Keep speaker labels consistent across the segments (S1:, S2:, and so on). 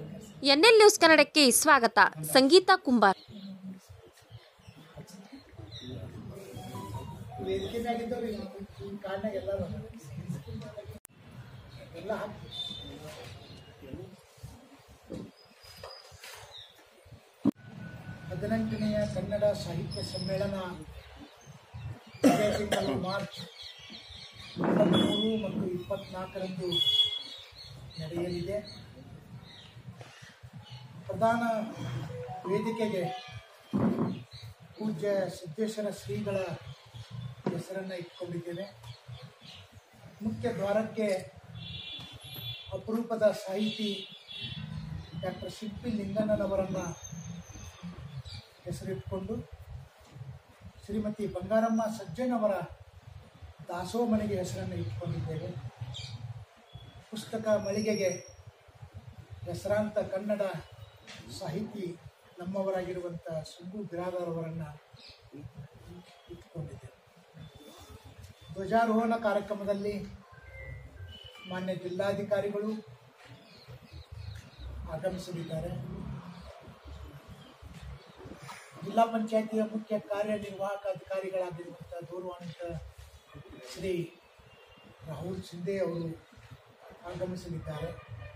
S1: NL news ಕನ್ನಡಕ್ಕೆ ಸ್ವಾಗತ ಸಂಗೀತಾ ಕುಂಬಾರ್
S2: ವೇದಿಕೆ ಮ್ಯಾಗಿದ್ದವ್ರು ಈ ಈ ಕಾರ್ಡ್ನಾಗ ಎಲ್ಲ ಅದಾವ. ಎಲ್ಲ ಹಾಕಿ ಹದಿನೆಂಟನೆಯ ಕನ್ನಡ ಸಾಹಿತ್ಯ ಸಮ್ಮೇಳನ ಇದೇ ತಿಂಗಳು ಮಾರ್ಚ್ ಇಪ್ಪತ್ತ್ಮೂರು ಮತ್ತು ಇಪ್ಪತ್ನಾಲ್ಕರಂದು ನಡೆಯಲಿದೆ ಪ್ರಧಾನ ವೇದಿಕೆಗೆ ಪೂಜ್ಯ ಸಿದ್ದೇಶ್ವರ ಶ್ರೀಗಳ ಹೆಸರನ್ನು ಇಟ್ಕೊಂಡಿದ್ದೇವೆ ಮುಖ್ಯ ದ್ವಾರಕ್ಕೆ ಅಪರೂಪದ ಸಾಹಿತಿ ಡಾಕ್ಟರ್ ಶಿಲ್ಪಿ ಲಿಂಗಣ್ಣನವರನ್ನು ಹೆಸರಿಟ್ಕೊಂಡು ಶ್ರೀಮತಿ ಬಂಗಾರಮ್ಮ ಸಜ್ಜನವರ ದಾಸೋ ಮನೆಗೆ ಹೆಸರನ್ನು ಇಟ್ಕೊಂಡಿದ್ದೇವೆ ಪುಸ್ತಕ ಮಳಿಗೆಗೆ ಹೆಸರಾಂತ ಕನ್ನಡ ಸಾಹಿತಿ ನಮ್ಮವರಾಗಿರುವಂಥ ಸುಂಬು ಬಿರಾದರ್ ಅವರನ್ನು ಇಟ್ಕೊಂಡಿದ್ದೇವೆ ಧ್ವಜಾರೋಹಣ ಕಾರ್ಯಕ್ರಮದಲ್ಲಿ ಮಾನ್ಯ ಜಿಲ್ಲಾಧಿಕಾರಿಗಳು ಆಗಮಿಸಲಿದ್ದಾರೆ ಜಿಲ್ಲಾ ಪಂಚಾಯತಿಯ ಮುಖ್ಯ ಕಾರ್ಯನಿರ್ವಾಹಕ ಅಧಿಕಾರಿಗಳಾಗಿರುವಂಥ ಗೌರವಾನ್ವಿತ ಶ್ರೀ ರಾಹುಲ್ ಶಿಂದೆ ಅವರು ಆಗಮಿಸಲಿದ್ದಾರೆ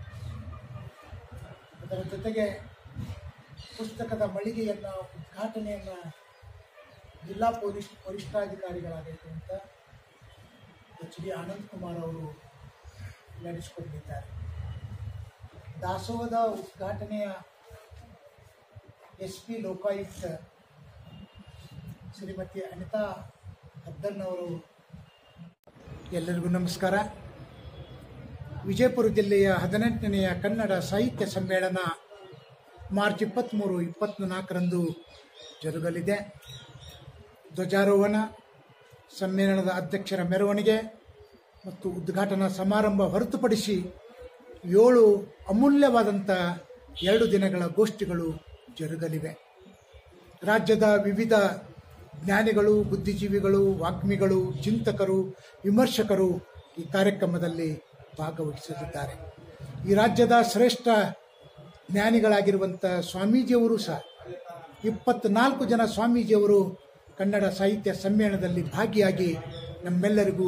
S2: ಅದರ ಜೊತೆಗೆ ಪುಸ್ತಕದ ಮಳಿಗೆಯನ್ನು ಉದ್ಘಾಟನೆಯನ್ನು ಜಿಲ್ಲಾ ಪೊಲೀಸ್ ವರಿಷ್ಠಾಧಿಕಾರಿಗಳಾಗಿರುವಂಥ ಎಚ್ ಡಿ ಆನಂದ್ ಕುಮಾರ್ ಅವರು ನಡೆಸಿಕೊಡಲಿದ್ದಾರೆ ದಾಸೋಹದ ಉದ್ಘಾಟನೆಯ ಎಸ್ ಪಿ ಲೋಕಾಯುಕ್ತ ಶ್ರೀಮತಿ ಅನಿತಾ ಹದ್ದನ್ನವರು ಎಲ್ಲರಿಗೂ ನಮಸ್ಕಾರ ವಿಜಯಪುರ ಜಿಲ್ಲೆಯ ಹದಿನೆಂಟನೆಯ ಕನ್ನಡ ಸಾಹಿತ್ಯ ಸಮ್ಮೇಳನ ಮಾರ್ಚ್ ಇಪ್ಪತ್ತ್ಮೂರು ಇಪ್ಪತ್ತ್ನಾಲ್ಕರಂದು ಜರುಗಲಿದೆ ಧ್ವಜಾರೋಹಣ ಸಮ್ಮೇಳನದ ಅಧ್ಯಕ್ಷರ ಮೆರವಣಿಗೆ ಮತ್ತು ಉದ್ಘಾಟನಾ ಸಮಾರಂಭ ಹೊರತುಪಡಿಸಿ ಏಳು ಅಮೂಲ್ಯವಾದಂಥ ಎರಡು ದಿನಗಳ ಗೋಷ್ಠಿಗಳು ಜರುಗಲಿವೆ ರಾಜ್ಯದ ವಿವಿಧ ಜ್ಞಾನಿಗಳು ಬುದ್ಧಿಜೀವಿಗಳು ವಾಗ್ಮಿಗಳು ಚಿಂತಕರು ವಿಮರ್ಶಕರು ಈ ಕಾರ್ಯಕ್ರಮದಲ್ಲಿ ಭಾಗವಹಿಸಲಿದ್ದಾರೆ ಈ ರಾಜ್ಯದ ಶ್ರೇಷ್ಠ ಜ್ಞಾನಿಗಳಾಗಿರುವಂಥ ಸ್ವಾಮೀಜಿಯವರು ಸಹ ಇಪ್ಪತ್ನಾಲ್ಕು ಜನ ಸ್ವಾಮೀಜಿಯವರು ಕನ್ನಡ ಸಾಹಿತ್ಯ ಸಮ್ಮೇಳನದಲ್ಲಿ ಭಾಗಿಯಾಗಿ ನಮ್ಮೆಲ್ಲರಿಗೂ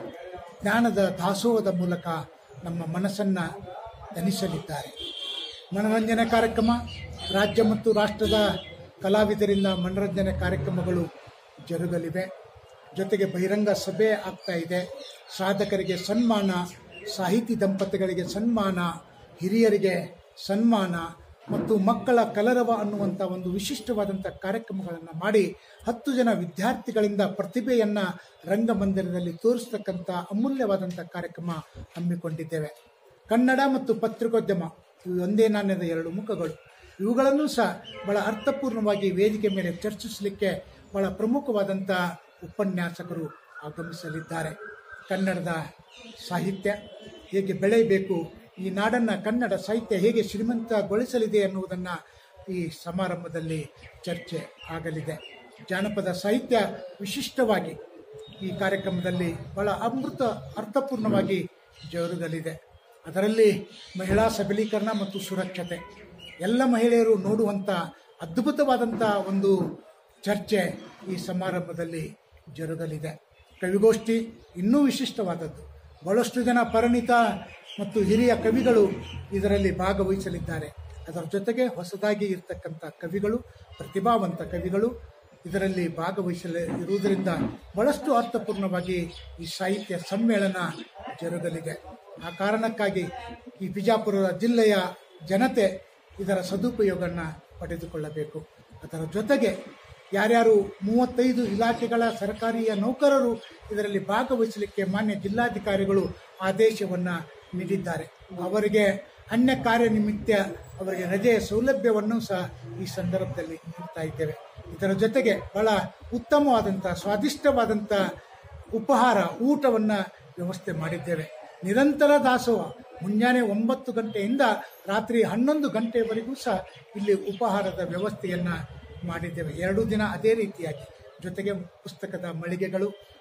S2: ಜ್ಞಾನದ ದಾಸೋಹದ ಮೂಲಕ ನಮ್ಮ ಮನಸ್ಸನ್ನು ತನಿಸಲಿದ್ದಾರೆ ಮನರಂಜನೆ ಕಾರ್ಯಕ್ರಮ ರಾಜ್ಯ ಮತ್ತು ರಾಷ್ಟ್ರದ ಕಲಾವಿದರಿಂದ ಮನರಂಜನೆ ಕಾರ್ಯಕ್ರಮಗಳು ಜರುಗಲಿವೆ ಜೊತೆಗೆ ಬಹಿರಂಗ ಸಭೆ ಆಗ್ತಾ ಇದೆ ಸಾಧಕರಿಗೆ ಸನ್ಮಾನ ಸಾಹಿತಿ ದಂಪತಿಗಳಿಗೆ ಸನ್ಮಾನ ಹಿರಿಯರಿಗೆ ಸನ್ಮಾನ ಮತ್ತು ಮಕ್ಕಳ ಕಲರವ ಅನ್ನುವಂಥ ಒಂದು ವಿಶಿಷ್ಟವಾದಂಥ ಕಾರ್ಯಕ್ರಮಗಳನ್ನು ಮಾಡಿ ಹತ್ತು ಜನ ವಿದ್ಯಾರ್ಥಿಗಳಿಂದ ಪ್ರತಿಭೆಯನ್ನು ರಂಗಮಂದಿರದಲ್ಲಿ ತೋರಿಸ್ತಕ್ಕಂಥ ಅಮೂಲ್ಯವಾದಂಥ ಕಾರ್ಯಕ್ರಮ ಹಮ್ಮಿಕೊಂಡಿದ್ದೇವೆ ಕನ್ನಡ ಮತ್ತು ಪತ್ರಿಕೋದ್ಯಮ ಇವು ಒಂದೇ ನಾಣ್ಯದ ಎರಡು ಮುಖಗಳು ಇವುಗಳನ್ನು ಸಹ ಬಹಳ ಅರ್ಥಪೂರ್ಣವಾಗಿ ವೇದಿಕೆ ಮೇಲೆ ಚರ್ಚಿಸಲಿಕ್ಕೆ ಬಹಳ ಪ್ರಮುಖವಾದಂಥ ಉಪನ್ಯಾಸಕರು ಆಗಮಿಸಲಿದ್ದಾರೆ ಕನ್ನಡದ ಸಾಹಿತ್ಯ ಹೇಗೆ ಬೆಳೆಯಬೇಕು ಈ ನಾಡನ್ನು ಕನ್ನಡ ಸಾಹಿತ್ಯ ಹೇಗೆ ಶ್ರೀಮಂತಗೊಳಿಸಲಿದೆ ಅನ್ನುವುದನ್ನು ಈ ಸಮಾರಂಭದಲ್ಲಿ ಚರ್ಚೆ ಆಗಲಿದೆ ಜಾನಪದ ಸಾಹಿತ್ಯ ವಿಶಿಷ್ಟವಾಗಿ ಈ ಕಾರ್ಯಕ್ರಮದಲ್ಲಿ ಬಹಳ ಅಮೃತ ಅರ್ಥಪೂರ್ಣವಾಗಿ ಜರುಗಲಿದೆ ಅದರಲ್ಲಿ ಮಹಿಳಾ ಸಬಲೀಕರಣ ಮತ್ತು ಸುರಕ್ಷತೆ ಎಲ್ಲ ಮಹಿಳೆಯರು ನೋಡುವಂಥ ಅದ್ಭುತವಾದಂಥ ಒಂದು ಚರ್ಚೆ ಈ ಸಮಾರಂಭದಲ್ಲಿ ಜರುಗಲಿದೆ ಕವಿಗೋಷ್ಠಿ ಇನ್ನೂ ವಿಶಿಷ್ಟವಾದದ್ದು ಬಹಳಷ್ಟು ಜನ ಪರಿಣಿತ ಮತ್ತು ಹಿರಿಯ ಕವಿಗಳು ಇದರಲ್ಲಿ ಭಾಗವಹಿಸಲಿದ್ದಾರೆ ಅದರ ಜೊತೆಗೆ ಹೊಸದಾಗಿ ಇರ್ತಕ್ಕಂಥ ಕವಿಗಳು ಪ್ರತಿಭಾವಂತ ಕವಿಗಳು ಇದರಲ್ಲಿ ಭಾಗವಹಿಸಲಿ ಇರುವುದರಿಂದ ಬಹಳಷ್ಟು ಅರ್ಥಪೂರ್ಣವಾಗಿ ಈ ಸಾಹಿತ್ಯ ಸಮ್ಮೇಳನ ಜರುಗಲಿದೆ ಆ ಕಾರಣಕ್ಕಾಗಿ ಈ ಬಿಜಾಪುರ ಜಿಲ್ಲೆಯ ಜನತೆ ಇದರ ಸದುಪಯೋಗವನ್ನು ಪಡೆದುಕೊಳ್ಳಬೇಕು ಅದರ ಜೊತೆಗೆ ಯಾರ್ಯಾರು ಮೂವತ್ತೈದು ಇಲಾಖೆಗಳ ಸರ್ಕಾರಿಯ ನೌಕರರು ಇದರಲ್ಲಿ ಭಾಗವಹಿಸಲಿಕ್ಕೆ ಮಾನ್ಯ ಜಿಲ್ಲಾಧಿಕಾರಿಗಳು ಆದೇಶವನ್ನು ನೀಡಿದ್ದಾರೆ ಅವರಿಗೆ ಅನ್ಯ ಕಾರ್ಯ ನಿಮಿತ್ತ ಅವರಿಗೆ ರಜೆಯ ಸೌಲಭ್ಯವನ್ನು ಸಹ ಈ ಸಂದರ್ಭದಲ್ಲಿ ನೀಡ್ತಾ ಇದ್ದೇವೆ ಇದರ ಜೊತೆಗೆ ಬಹಳ ಉತ್ತಮವಾದಂಥ ಸ್ವಾದಿಷ್ಟವಾದಂಥ ಉಪಹಾರ ಊಟವನ್ನು ವ್ಯವಸ್ಥೆ ಮಾಡಿದ್ದೇವೆ ನಿರಂತರ ದಾಸೋಹ ಮುಂಜಾನೆ ಒಂಬತ್ತು ಗಂಟೆಯಿಂದ ರಾತ್ರಿ ಹನ್ನೊಂದು ಗಂಟೆವರೆಗೂ ಸಹ ಇಲ್ಲಿ ಉಪಹಾರದ ವ್ಯವಸ್ಥೆಯನ್ನು ಮಾಡಿದ್ದೇವೆ ಎರಡು ದಿನ ಅದೇ ರೀತಿಯಾಗಿ ಜೊತೆಗೆ ಪುಸ್ತಕದ ಮಳಿಗೆಗಳು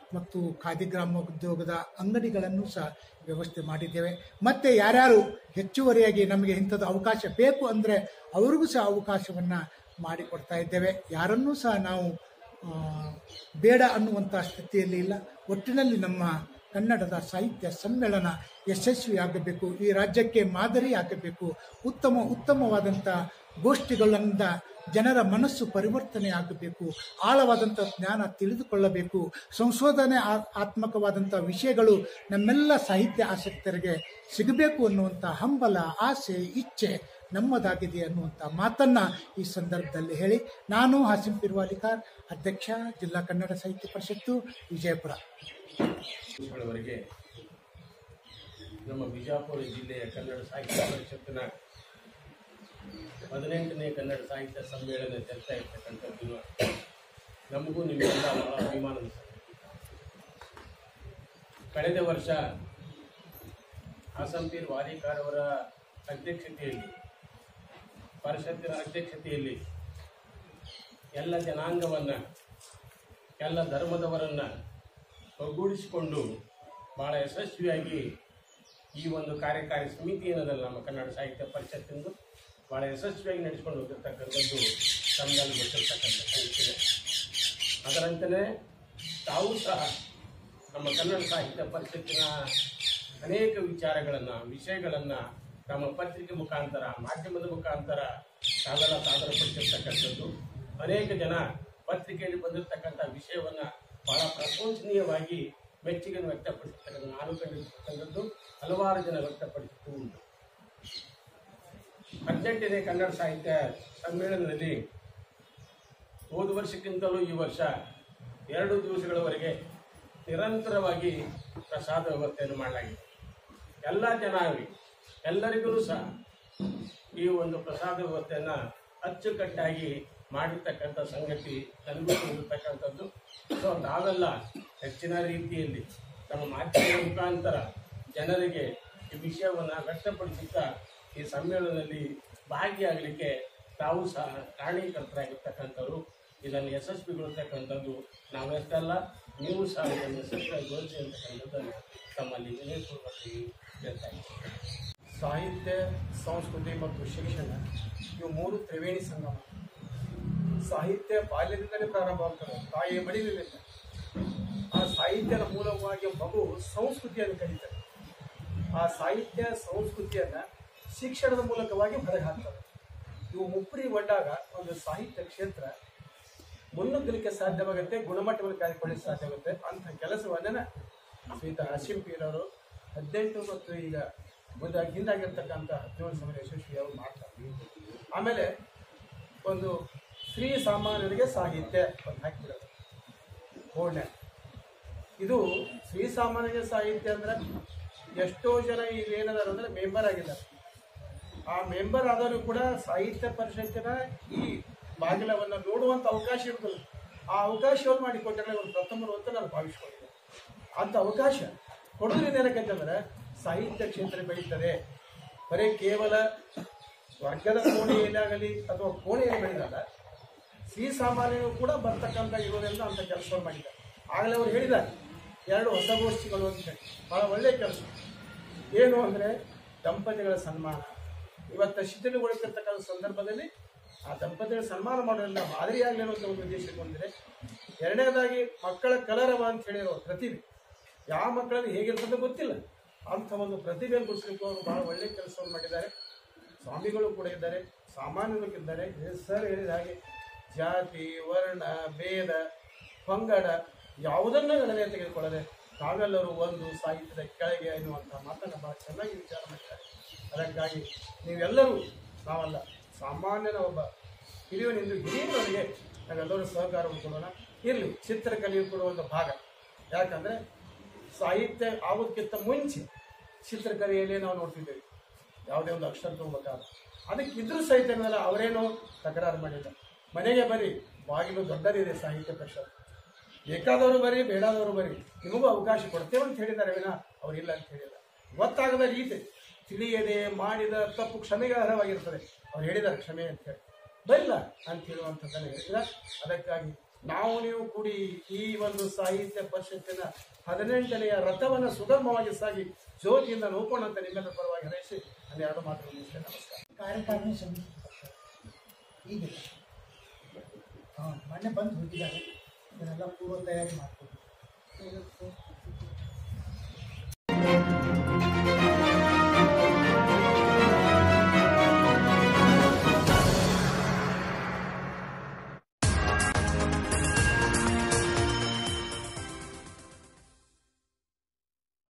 S2: ಮತ್ತು ಖಾದಿ ಗ್ರಾಮೋದ್ಯೋಗದ ಅಂಗಡಿಗಳನ್ನು ಸಹ ವ್ಯವಸ್ಥೆ ಮಾಡಿದ್ದೇವೆ ಮತ್ತೆ ಯಾರ್ಯಾರು ಹೆಚ್ಚುವರಿಯಾಗಿ ನಮಗೆ ಇಂಥದ್ದು ಅವಕಾಶ ಬೇಕು ಅಂದರೆ ಅವರಿಗೂ ಸಹ ಅವಕಾಶವನ್ನು ಮಾಡಿಕೊಡ್ತಾ ಇದ್ದೇವೆ ಯಾರನ್ನೂ ಸಹ ನಾವು ಆ, ಬೇಡ ಅನ್ನುವಂಥ ಸ್ಥಿತಿಯಲ್ಲಿ ಇಲ್ಲ ಒಟ್ಟಿನಲ್ಲಿ ನಮ್ಮ ಕನ್ನಡದ ಸಾಹಿತ್ಯ ಸಮ್ಮೇಳನ ಯಶಸ್ವಿಯಾಗಬೇಕು ಈ ರಾಜ್ಯಕ್ಕೆ ಮಾದರಿಯಾಗಬೇಕು ಉತ್ತಮ ಉತ್ತಮವಾದಂಥ ಗೋಷ್ಠಿಗಳಿಂದ ಜನರ ಮನಸ್ಸು ಪರಿವರ್ತನೆ ಆಗಬೇಕು ಆಳವಾದಂಥ ಜ್ಞಾನ ತಿಳಿದುಕೊಳ್ಳಬೇಕು ಸಂಶೋಧನೆ ಆ- ಆತ್ಮಕವಾದಂಥ ವಿಷಯಗಳು ನಮ್ಮೆಲ್ಲ ಸಾಹಿತ್ಯ ಆಸಕ್ತರಿಗೆ ಸಿಗಬೇಕು ಅನ್ನುವಂಥ ಹಂಬಲ ಆಸೆ ಇಚ್ಛೆ ನಮ್ಮದಾಗಿದೆ ಅನ್ನುವಂಥ ಮಾತನ್ನ ಈ ಸಂದರ್ಭದಲ್ಲಿ ಹೇಳಿ ನಾನು ಹಾಸಿಂ ಪಿರ್ವಾಲಿಕಾರ್ ಅಧ್ಯಕ್ಷ ಜಿಲ್ಲಾ ಕನ್ನಡ ಸಾಹಿತ್ಯ ಪರಿಷತ್ತು ವಿಜಯಪುರ
S3: ವರ್ಷಗಳವರೆಗೆ ನಮ್ಮ ಬಿಜಾಪುರ ಜಿಲ್ಲೆಯ ಕನ್ನಡ ಸಾಹಿತ್ಯ ಪರಿಷತ್ತಿನ ಹದಿನೆಂಟನೇ ಕನ್ನಡ ಸಾಹಿತ್ಯ ಸಮ್ಮೇಳನ ಜರುಗ್ತಾ ಇರ್ತಕ್ಕಂಥದ್ದು ನಮಗೂ ನಿಮಗೆಲ್ಲ ಬಹಳ ಅಭಿಮಾನದ ಸಂಗತಿ. ಕಳೆದ ವರ್ಷ ಹಾಸಂಪೀರ್ ವಾರಿಕಾರ್ ಅವರ ಅಧ್ಯಕ್ಷತೆಯಲ್ಲಿ ಪರಿಷತ್ತಿನ ಅಧ್ಯಕ್ಷತೆಯಲ್ಲಿ ಎಲ್ಲ ಜನಾಂಗವನ್ನು ಎಲ್ಲ ಧರ್ಮದವರನ್ನು ಒಗ್ಗೂಡಿಸಿಕೊಂಡು ಬಹಳ ಯಶಸ್ವಿಯಾಗಿ ಈ ಒಂದು ಕಾರ್ಯಕಾರಿ ಸಮಿತಿ ಏನದಲ್ಲ ನಮ್ಮ ಕನ್ನಡ ಸಾಹಿತ್ಯ ಪರಿಷತ್ತಿಂದು ಬಹಳ ಯಶಸ್ವಿಯಾಗಿ ನಡೆಸ್ಕೊಂಡು ಹೋಗಿರ್ತಕ್ಕಂಥದ್ದು ನಮ್ಗೆಲ್ಲ ಗೊತ್ತಿರ್ತಕ್ಕಂಥ ಸಂಗತಿದೆ ಅದರಂತೆಯೇ ತಾವು ಸಹ ನಮ್ಮ ಕನ್ನಡ ಸಾಹಿತ್ಯ ಪರಿಷತ್ತಿನ ಅನೇಕ ವಿಚಾರಗಳನ್ನು ವಿಷಯಗಳನ್ನು ನಮ್ಮ ಪತ್ರಿಕೆ ಮುಖಾಂತರ ಮಾಧ್ಯಮದ ಮುಖಾಂತರ ತಾವೆಲ್ಲ ಸಾದರಪಡಿಸಿರ್ತಕ್ಕಂಥದ್ದು ಅನೇಕ ಜನ ಪತ್ರಿಕೆಯಲ್ಲಿ ಬಂದಿರತಕ್ಕಂಥ ವಿಷಯವನ್ನ ಬಹಳ ಪ್ರಶಂಸನೀಯವಾಗಿ ಮೆಚ್ಚುಗೆಯನ್ನು ವ್ಯಕ್ತಪಡಿಸಿರ್ತಕ್ಕಂಥ ನಾನು ಕಂಡಿರ್ತಕ್ಕಂಥದ್ದು ಹಲವಾರು ಜನ ವ್ಯಕ್ತಪಡಿಸಿದ್ದು ಉಂಟು ಹದಿನೆಂಟನೇ ಕನ್ನಡ ಸಾಹಿತ್ಯ ಸಮ್ಮೇಳನದಲ್ಲಿ ಹೋದ ವರ್ಷಕ್ಕಿಂತಲೂ ಈ ವರ್ಷ ಎರಡು ದಿವಸಗಳವರೆಗೆ ನಿರಂತರವಾಗಿ ಪ್ರಸಾದ ವ್ಯವಸ್ಥೆಯನ್ನು ಮಾಡಲಾಗಿದೆ ಎಲ್ಲ ಜನಾಂಗಿ ಎಲ್ಲರಿಗೂ ಸಹ ಈ ಒಂದು ಪ್ರಸಾದ ವ್ಯವಸ್ಥೆಯನ್ನು ಅಚ್ಚುಕಟ್ಟಾಗಿ ಮಾಡಿರ್ತಕ್ಕಂಥ ಸಂಗತಿ ನನಗೂ ತಿಳಿದಿರ್ತಕ್ಕಂಥದ್ದು ಸೊ ನಾವೆಲ್ಲ ಹೆಚ್ಚಿನ ರೀತಿಯಲ್ಲಿ ನಮ್ಮ ಮಾಧ್ಯಮದ ಮುಖಾಂತರ ಜನರಿಗೆ ಈ ವಿಷಯವನ್ನು ವ್ಯಕ್ತಪಡಿಸುತ್ತಾ ಈ ಸಮ್ಮೇಳನದಲ್ಲಿ ಭಾಗಿಯಾಗಲಿಕ್ಕೆ ತಾವು ಸಹ ಕಾರಣೀಕರ್ತರಾಗಿರ್ತಕ್ಕಂಥವ್ರು ಇದನ್ನು ಯಶಸ್ವಿಗೊಳಿಸ್ತಕ್ಕಂಥದ್ದು ನಾವೆಷ್ಟಲ್ಲ ನೀವು ಸಹ ಇದನ್ನು ಯಶಸ್ವಿಗೊಳಿಸಿ ಅಂತಕ್ಕಂಥದ್ದನ್ನು ತಮ್ಮಲ್ಲಿ ವಿನಯಪೂರ್ವಕವಾಗಿ ಹೇಳ್ತಾ ಇದ್ದೀನಿ
S4: ಸಾಹಿತ್ಯ ಸಂಸ್ಕೃತಿ ಮತ್ತು ಶಿಕ್ಷಣ ಇವು ಮೂರು ತ್ರಿವೇಣಿ ಸಂಗಮ ಸಾಹಿತ್ಯ ಬಾಲ್ಯದಿಂದಲೇ ಪ್ರಾರಂಭ ಆಗ್ತದೆ ತಾಯಿಯ ಮಡಿಲಿನಿಂದ ಆ ಸಾಹಿತ್ಯದ ಮೂಲಕವಾಗಿ ಮಗು ಸಂಸ್ಕೃತಿಯನ್ನು ಕಲಿತದೆ ಆ ಸಾಹಿತ್ಯ ಸಂಸ್ಕೃತಿಯನ್ನ ಶಿಕ್ಷಣದ ಮೂಲಕವಾಗಿ ಹೊರಗೆ ಹಾಕ್ತದೆ ಇವು ಮುಪ್ಪರಿ ಒಡ್ಡಾಗ ಒಂದು ಸಾಹಿತ್ಯ ಕ್ಷೇತ್ರ ಮುನ್ನುಗ್ಗಲಿಕ್ಕೆ ಸಾಧ್ಯವಾಗುತ್ತೆ ಗುಣಮಟ್ಟವನ್ನು ಕಾಯ್ದುಕೊಳ್ಳಿಕ್ಕೆ ಸಾಧ್ಯವಾಗುತ್ತೆ ಅಂತ ಕೆಲಸವನ್ನ ಶ್ರೀತ ಹಸೀಂ ಪೀರ್ ಅವರು ಹದಿನೆಂಟು ಮತ್ತು ಈಗ ಮುಂದೆ ಹಿಂದಾಗಿರ್ತಕ್ಕಂಥ ಹದಿನೇಳು ಸಮಯ ಯಶಸ್ವಿ ಅವರು ಮಾಡ್ತಾರೆ ಆಮೇಲೆ ಒಂದು ಶ್ರೀ ಸಾಮಾನ್ಯರಿಗೆ ಸಾಹಿತ್ಯ ಒಂದು ಹಾಕಿರೋದು ಪೂರ್ಣ ಇದು ಶ್ರೀ ಸಾಮಾನ್ಯರಿಗೆ ಸಾಹಿತ್ಯ ಅಂದ್ರೆ ಎಷ್ಟೋ ಜನ ಈಗ ಏನದಾರ ಅಂದ್ರೆ ಮೆಂಬರ್ ಆಗಿದ್ದಾರೆ ಆ ಮೆಂಬರ್ ಆದರೂ ಕೂಡ ಸಾಹಿತ್ಯ ಪರಿಷತ್ತಿನ ಈ ಬಾಗಿಲವನ್ನು ನೋಡುವಂತ ಅವಕಾಶ ಇರುತ್ತದೆ ಆ ಅವಕಾಶವನ್ನು ಮಾಡಿಕೊಟ್ಟರೆ ಒಂದು ಪ್ರಥಮರು ಅಂತ ನಾನು ಭಾವಿಸ್ಕೊಂಡಿದ್ದೆ ಅಂತ ಅವಕಾಶ ಕೊಡೋದ್ರಿಂದ ಏನಕ್ಕಂತಂದ್ರೆ ಸಾಹಿತ್ಯ ಕ್ಷೇತ್ರ ಬೆಳೀತದೆ ಬರೀ ಕೇವಲ ವರ್ಗದ ಕೋಣೆಯಲ್ಲಾಗಲಿ ಅಥವಾ ಕೋಣೆಯಲ್ಲಿ ಬೆಳೆದಲ್ಲ ಶ್ರೀ ಸಾಮಾನ್ಯರು ಕೂಡ ಬರ್ತಕ್ಕಂಥ ಇರೋದ್ರಿಂದ ಅಂತ ಕೆಲಸವನ್ನು ಮಾಡಿದ್ದಾರೆ ಆಗಲೇ ಅವರು ಹೇಳಿದ್ದಾರೆ ಎರಡು ಹೊಸ ಗೋಷ್ಠಿಗಳು ಅಂತ ಹೇಳಿ ಬಹಳ ಒಳ್ಳೆಯ ಕೆಲಸ ಏನು ಅಂದರೆ ದಂಪತಿಗಳ ಸನ್ಮಾನ ಇವತ್ತು ಶಿಥಿಲಗೊಳಿಸಿರ್ತಕ್ಕಂಥ ಸಂದರ್ಭದಲ್ಲಿ ಆ ದಂಪತಿಗಳ ಸನ್ಮಾನ ಮಾಡೋದ್ರಿಂದ ಮಾದರಿಯಾಗಲಿ ಅನ್ನೋ ಒಂದು ಉದ್ದೇಶ ಹೊಂದಿದೆ ಎರಡನೇದಾಗಿ ಮಕ್ಕಳ ಕಲರವ ಅಂತ ಹೇಳಿರೋ ಪ್ರತಿಭೆ ಯಾವ ಮಕ್ಕಳಲ್ಲಿ ಹೇಗಿರ್ತದೆ ಗೊತ್ತಿಲ್ಲ ಅಂಥ ಒಂದು ಪ್ರತಿಭೆಯನ್ನು ಗುರುತಿಸಲಿಕ್ಕೆ ಅವರು ಬಹಳ ಒಳ್ಳೆಯ ಕೆಲಸವನ್ನು ಮಾಡಿದ್ದಾರೆ ಸ್ವಾಮಿಗಳು ಕೂಡ ಇದ್ದಾರೆ ಸಾಮಾನ್ಯರು ಇದ್ದಾರೆ ಸರ್ ಹೇಳಿದ ಹಾಗೆ ಜಾತಿ ವರ್ಣ ಭೇದ ಪಂಗಡ ಯಾವುದನ್ನು ಗಣನೆ ತೆಗೆದುಕೊಳ್ಳದೆ ತಾವೆಲ್ಲರೂ ಒಂದು ಸಾಹಿತ್ಯದ ಕೆಳಗೆ ಎನ್ನುವಂಥ ಮಾತನ್ನು ಬಹಳ ಚೆನ್ನಾಗಿ ವಿಚಾರ ಮಾಡಿದ್ದಾರೆ ಅದಕ್ಕಾಗಿ ನೀವೆಲ್ಲರೂ ನಾವಲ್ಲ ಸಾಮಾನ್ಯನ ಒಬ್ಬ ಹಿರಿಯನಿಂದ ಹಿರಿಯರವರಿಗೆ ನಾವೆಲ್ಲರೂ ಸಹಕಾರವನ್ನು ಕೊಡೋಣ ಇರಲಿ ಚಿತ್ರಕಲೆಯು ಕೂಡ ಒಂದು ಭಾಗ ಯಾಕಂದ್ರೆ ಸಾಹಿತ್ಯ ಆಗೋದಕ್ಕಿಂತ ಮುಂಚೆ ಚಿತ್ರಕಲೆಯಲ್ಲಿ ನಾವು ನೋಡ್ತಿದ್ದೇವೆ ಯಾವುದೇ ಒಂದು ಅಕ್ಷರ ತಗೋಬೇಕಾದ್ರೆ ಅದಕ್ಕೆ ಇದ್ರೂ ಸಹಿತ ಏನಲ್ಲ ಅವರೇನೋ ತಕರಾರು ಮಾಡಿಲ್ಲ ಮನೆಗೆ ಬರ್ರಿ ಬಾಗಿಲು ದೊಡ್ಡದಿದೆ ಸಾಹಿತ್ಯ ಪರಿಷತ್ ಬೇಕಾದವರು ಬರೀ ಬೇಡಾದವರು ಬರೀ ನಿಮಗೂ ಅವಕಾಶ ಕೊಡ್ತೇವೆ ಅಂತ ಹೇಳಿದ್ದಾರೆ ವಿನ ಅವರಿಲ್ಲ ಅಂತ ಹೇಳಿಲ್ಲ ಗೊತ್ತಾಗದ ರೀತಿ ತಿಳಿಯದೆ ಮಾಡಿದ ತಪ್ಪು ಕ್ಷಮೆಗೆ ಅರ್ಹವಾಗಿರ್ತದೆ ಅವ್ರು ಹೇಳಿದ್ದಾರೆ ಕ್ಷಮೆ ಅಂತ ಹೇಳಿ ಬರಿಲ್ಲ ಅಂತ ಹೇಳುವಂಥದ್ದನ್ನು ಹೇಳಿಲ್ಲ ಅದಕ್ಕಾಗಿ ನಾವು ನೀವು ಕೂಡಿ ಈ ಒಂದು ಸಾಹಿತ್ಯ ಪರಿಷತ್ತಿನ ಹದಿನೆಂಟನೆಯ ರಥವನ್ನು ಸುಗಮವಾಗಿ ಸಾಗಿ ಜ್ಯೋತಿಯಿಂದ ನೋಕೋಣ ಅಂತ ನಿಮ್ಮೆಲ್ಲರ ಪರವಾಗಿ ಹರಸಿ ಒಂದೆರಡು ಮಾತು ಮುಗಿಸ್ತೇನೆ. ನಮಸ್ಕಾರ
S2: ಕಾರ್ಯಕಾರಿಣಿ ಸಮಿತಿ ಈಗ ಹಾಂ ಮೊನ್ನೆ ಬಂದು ಹೋಗಿದ್ದಾರೆ ಇದನ್ನೆಲ್ಲ ಪೂರ್ವ ತಯಾರಿ ಮಾಡ್ಕೊಂಡು